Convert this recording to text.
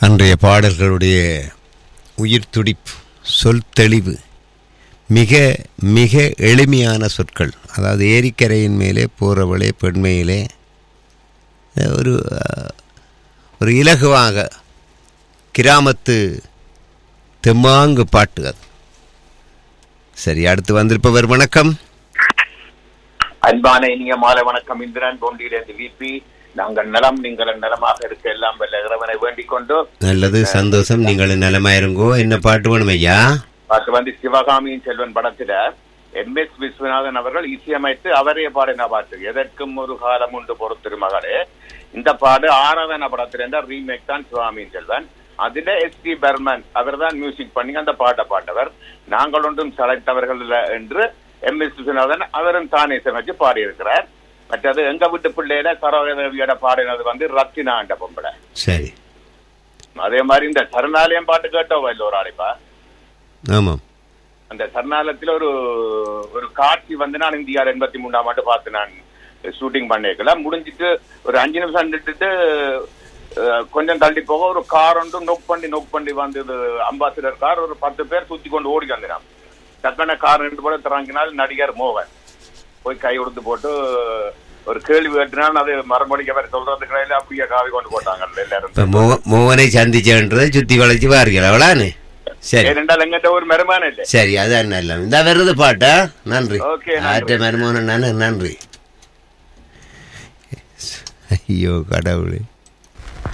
அன்றைய பாடல்களுடைய உயிர் துடிப்பு சொல் தெளிவு மிக மிக எளிமையான சொற்கள் அதாவது ஏரிக்கரையின் மேலே போகிறவளே பெண்மையிலே ஒரு அஹ், ஒரு இலகுவாக கிராமத்து தெம்மாங்கு பாட்டு அது சரி அடுத்து வந்திருப்பவர் வணக்கம் அன்பான இனிய மாலை வணக்கம் இந்திரன் போண்டியிலிருந்து விபி நாங்கள் நலம் நீங்கள் நலமாக இருக்க எல்லாம் வல்ல இறைவனை வேண்டிக் கொண்டு நல்லது சந்தோஷம் நீங்கள் நலமாயிருங்கோ என்ன பாட்டு வேணும் ஐயா பாட்டு வந்து சிவகாமியின் செல்வன் படத்துல எம் எஸ் விஸ்வநாதன் அவர்கள் இசையமைத்து அவரே பாடின பாட்டு எதற்கும் ஒரு காலம் உண்டு பொறுத்திரு மகளே இந்த பாடு ஆராதன படத்துல இருந்த ரீமேக் தான் சிவகாமியின் செல்வன் அதுல எஸ் டி பர்மன் அவர் தான் மியூசிக் பண்ணி அந்த பாட்டை பாட்டவர் நாங்கள் ஒன்றும் சளைத்தவர்கள் இல்ல என்று எம் எஸ் விஸ்வநாதன் அவரும் தானே இசையமைச்சு பாடியிருக்கிறார் மற்றது எங்க வீட்டு பிள்ளையில சரோகதேவியோட பாடினது வந்து ரத்தினா என்ற பொம்பளை சரி அதே மாதிரி இந்த சரணாலயம் பாட்டு கேட்டோம் இல்ல ஒரு ஆளைப்பா ஆமாம் அந்த சரணாலயத்துல ஒரு ஒரு காட்சி வந்து நான் இந்தியாவில் எண்பத்தி மூணாம் ஆண்டு பார்த்து நான் ஷூட்டிங் பண்ணிருக்கல முடிஞ்சிட்டு ஒரு அஞ்சு நிமிஷம் நின்றுட்டு அஹ், கொஞ்சம் தள்ளி போக ஒரு கார் ஒன்று நோக் பண்ணி நோக் பண்ணி வந்தது அம்பாசிடர் கார் ஒரு பத்து பேர் சுத்தி கொண்டு ஓடி வந்தான் டக்குன கார் ரெண்டு போல திறங்கினால் நடிகர் மோகன் போய் கை கொடுத்து போட்டு ஒரு கேள்வி கேட்டினால் அது மறுமொழிக்கு அவர் சொல்றதுக்கு இடையில அப்படியே காவி கொண்டு போட்டாங்க எல்லாரும் இப்போ மோ மோகனை சந்திச்சன்றதை சுற்றி வளைச்சு பாருங்கள் அவளான்னு சரி ஏனென்றால் எங்கிட்ட ஒரு மெருமான இல்லை சரி அதான் நல்ல இந்த வருது பாட்டா நன்றி Okay, நன்றி. ஆற்ற மருமகன் நன்றி ஐயோ கடவுளே